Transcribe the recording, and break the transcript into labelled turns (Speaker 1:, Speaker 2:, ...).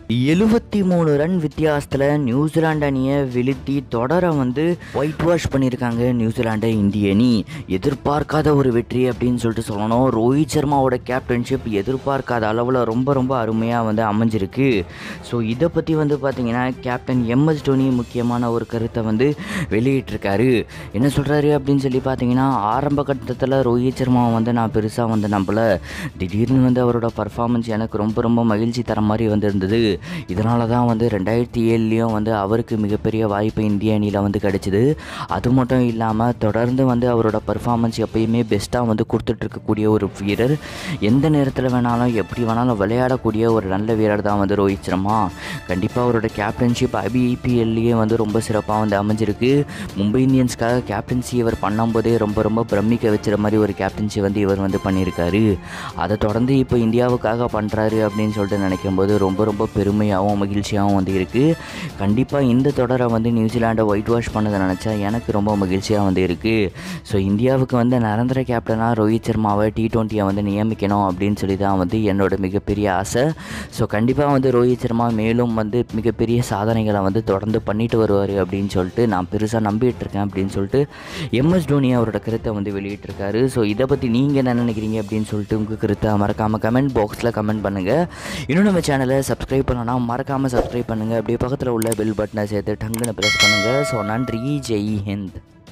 Speaker 1: எழுபத்தி மூணு ரன் வித்தியாசத்தில் நியூசிலாந்து அணியை வீழ்த்தி தொடரை வந்து ஒயிட் வாஷ் பண்ணியிருக்காங்க நியூசிலாண்டு இந்திய அணி எதிர்பார்க்காத ஒரு வெற்றி அப்படின்னு சொல்லிட்டு சொல்லணும் ரோஹித் சர்மாவோட கேப்டன்ஷிப் எதிர்பார்க்காத அளவில் ரொம்ப ரொம்ப அருமையாக வந்து அமைஞ்சிருக்கு ஸோ இதை பற்றி வந்து பார்த்தீங்கன்னா கேப்டன் எம்எஸ் டோனி முக்கியமான ஒரு கருத்தை வந்து வெளியிட்டிருக்காரு என்ன சொல்கிறாரு அப்படின்னு சொல்லி பார்த்தீங்கன்னா ஆரம்ப கட்டத்தில் ரோஹித் சர்மாவை வந்து நான் பெருசாக வந்து நம்பல திடீர்னு வந்து அவரோட பர்ஃபார்மன்ஸ் எனக்கு ரொம்ப ரொம்ப மகிழ்ச்சி தர மாதிரி வந்து இருந்தது இதனால தான் வந்து ரெண்டாயிரத்தி ஏழுலேயும் வந்து அவருக்கு மிகப்பெரிய வாய்ப்பு இந்திய அணியில் வந்து கிடைச்சிது அது மட்டும் இல்லாமல் தொடர்ந்து வந்து அவரோட பர்ஃபார்மன்ஸ் எப்பயுமே பெஸ்ட்டாக வந்து கொடுத்துட்ருக்கக்கூடிய ஒரு வீரர் எந்த நேரத்தில் வேணாலும் எப்படி வேணாலும் விளையாடக்கூடிய ஒரு நல்ல வீரர் தான் வந்து ரோஹித் சர்மா கண்டிப்பாக அவரோட கேப்டன்ஷிப் ஐபிஐபிஎல்லையே வந்து ரொம்ப சிறப்பாக வந்து அமைஞ்சிருக்கு மும்பை இந்தியன்ஸ்க்காக கேப்டன்சி இவர் பண்ணும்போதே ரொம்ப ரொம்ப பிரமிக்க வச்சுற மாதிரி ஒரு கேப்டன்சி வந்து இவர் வந்து பண்ணியிருக்காரு அதை தொடர்ந்து இப்போ இந்தியாவுக்காக பண்ணுறாரு அப்படின்னு சொல்லிட்டு நினைக்கும் போது ரொம்ப ரொம்ப பெருமையாகவும் மகிழ்ச்சியாகவும் வந்து இருக்குது கண்டிப்பாக இந்த தொடரை வந்து நியூசிலாண்டை ஒயிட் வாஷ் பண்ணதை நினச்சா எனக்கு ரொம்ப மகிழ்ச்சியாக வந்து இருக்குது ஸோ இந்தியாவுக்கு வந்து நிரந்தர கேப்டனாக ரோஹித் சர்மாவை டி டுவெண்ட்டியை வந்து நியமிக்கணும் அப்படின்னு சொல்லி தான் வந்து என்னோட மிகப்பெரிய ஆசை ஸோ கண்டிப்பாக வந்து ரோஹித் சர்மா மேலும் வந்து மிகப்பெரிய சாதனைகளை வந்து தொடர்ந்து பண்ணிட்டு வருவார் அப்படின்னு சொல்லிட்டு நான் பெருசாக நம்பிட்டு இருக்கேன் அப்படின்னு சொல்லிட்டு எம்எஸ் டோனி அவரோட கருத்தை வந்து வெளியிட்டிருக்காரு ஸோ இதை பற்றி நீங்கள் என்ன நினைக்கிறீங்க அப்படின்னு சொல்லிட்டு உங்கள் கருத்தை மறக்காமல் கமெண்ட் பாக்ஸில் கமெண்ட் பண்ணுங்கள் இன்னும் நம்ம சேனலை சப்ஸ்கிரைப் பண்ணலாம் மறக்காமல் சப்ஸ்கிரைப் பண்ணுங்கள் அப்படியே பக்கத்தில் உள்ள பெல் பட்டனை சேர்த்து டங்குன்னு ப்ரெஸ் பண்ணுங்கள் ஸோ நன்றி ஜெய் ஹிந்த்